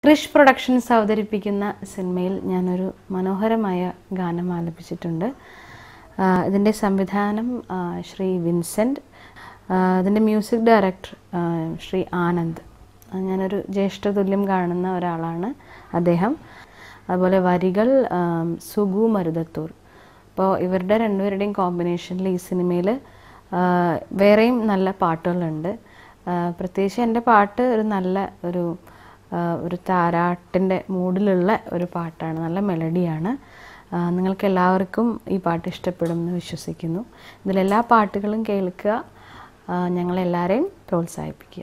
Krish productions അവതരിപ്പിക്കുന്ന സിനിമയിൽ ഞാനൊരു മനോഹരമായ ഗാനം ആലപിച്ചിട്ടുണ്ട് ആ, ഇതിൻ്റെ സംവിധാനം ആ, ശ്രീ വിൻസെൻ്റ് ആ, ഇതിൻ്റെ മ്യൂസിക് ഡയറക്ടർ ആ, ശ്രീ ആനന്ദ് ആ, ഞാനൊരു ജ്യേഷ്ഠതുല്യം കാണുന്ന ഒരാളാണ് അദ്ദേഹം അതുപോലെ വരികൾ ആ, സുഗു മരുതത്തൂർ അപ്പോൾ ഇവരുടെ രണ്ടുപേരുടെയും കോമ്പിനേഷനിൽ ഈ സിനിമയിൽ വേറെയും നല്ല പാട്ടുകളുണ്ട് ആ, പ്രത്യേകിച്ച് എൻ്റെ പാട്ട് ഒരു നല്ല ഒരു ആ, ഒരു താരാട്ടിൻ്റെ മൂഡിലുള്ള ഒരു പാട്ടാണ് നല്ല മെലഡിയാണ് ആ, നിങ്ങൾക്ക് എല്ലാവർക്കും ഈ പാട്ട് ഇഷ്ടപ്പെടും എന്ന് വിശ്വസിക്കുന്നു ഇതിലെല്ലാ പാട്ടുകളും കേൾക്കുക ആ, ഞങ്ങളെല്ലാവരെയും പ്രോത്സാഹിപ്പിക്കുക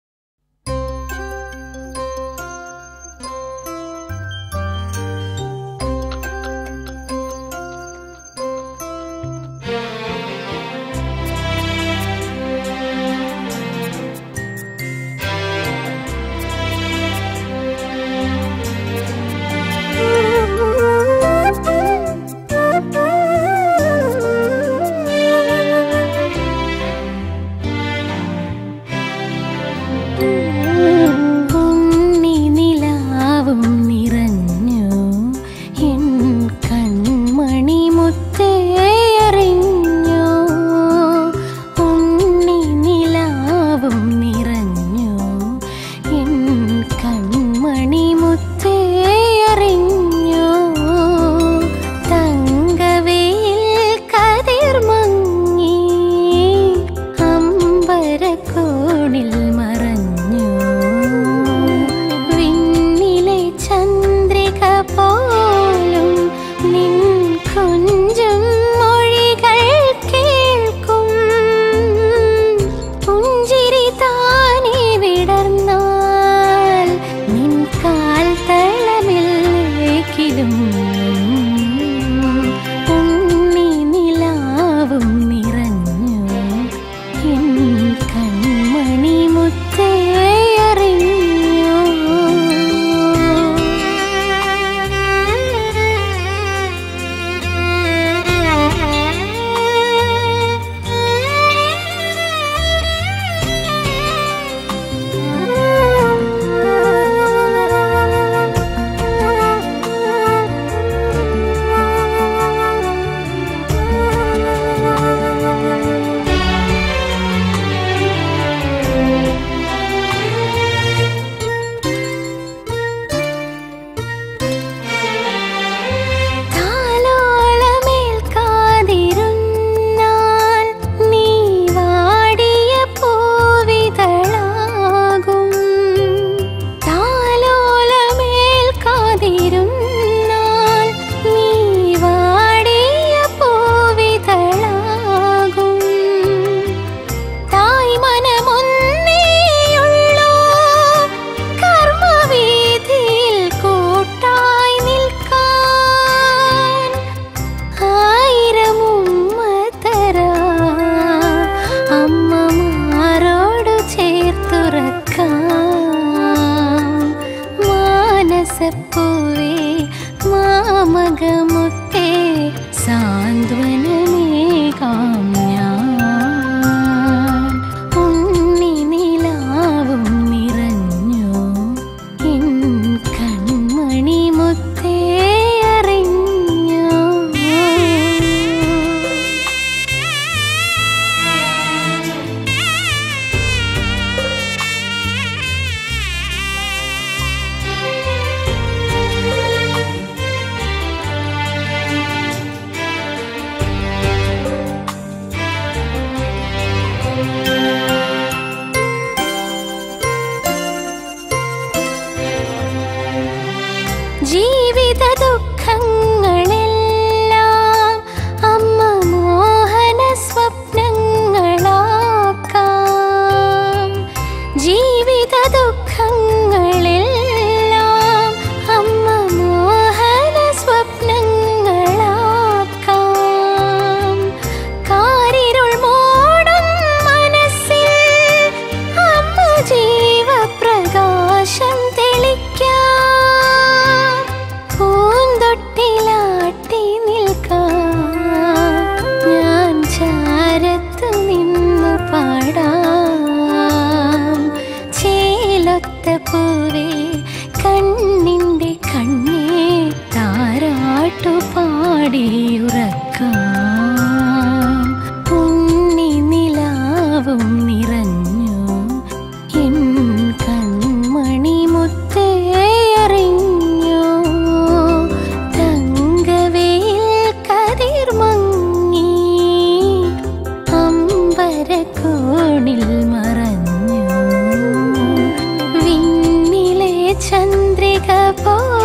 ഉണ്ണി നിലാവും നിറഞ്ഞു എൻ കൺമണി മുത്തേ അറിഞ്ഞു ഉണ്ണി നിലാവും നിറഞ്ഞു എൻ കൺമണി മുത്തേ അറിഞ്ഞു തങ്കവേൽ കതിർ മങ്ങി അമ്പരക്കോണിൽ മറഞ്ഞു വിണ്ണിലെ ചന്ദ്രിക പോലും നിൻ കൊഞ്ചും മൊഴികൾ കേൾക്കും പുഞ്ചിരി താനേ വിടർന്നാൽ നിൻ കാൽ തളമില്ലേക്കിലും ഉണ്ണി നിലാവും നിറഞ്ഞു എൻ കൺമണി മുത്തേ അറിഞ്ഞു താലോലമേൽക്കാതിരുന്നാൽ നീ വാടിയ പൂവിതളാകും താലോലമേൽക്കാതിരുന്നാൽ നീ വാടിയ പൂവിതളാകും തായ് മനമൊന്നേയുള്ളൂ കർമ്മവീഥിയിൽ കൂട്ടായി നിൽക്കാൻ ആയിരം ഉമ്മത്തര അമ്മമാരോട് ചേർത്തുറക്കാം മാനസപ്പൂവേ മാമകമുത്തേ സാന്ത്വനമേകാം ഞാൻ ഉണ്ണി നിലാവും നിറഞ്ഞു എൻ കൺമണി മുത്തേ അറിഞ്ഞു ജീവിത ദുഃഖങ്ങളെല്ലാം അമ്മ മോഹന സ്വപ്നങ്ങളാക്കാം ജീവിത ദുഃഖങ്ങളെല്ലാം അമ്മ മോഹന സ്വപ്നങ്ങളാക്കാം കാരിരുൾ മൂടും മനസ്സിൽ അമ്മ ജീവപ്രകാശം തെളിക്കാം പോ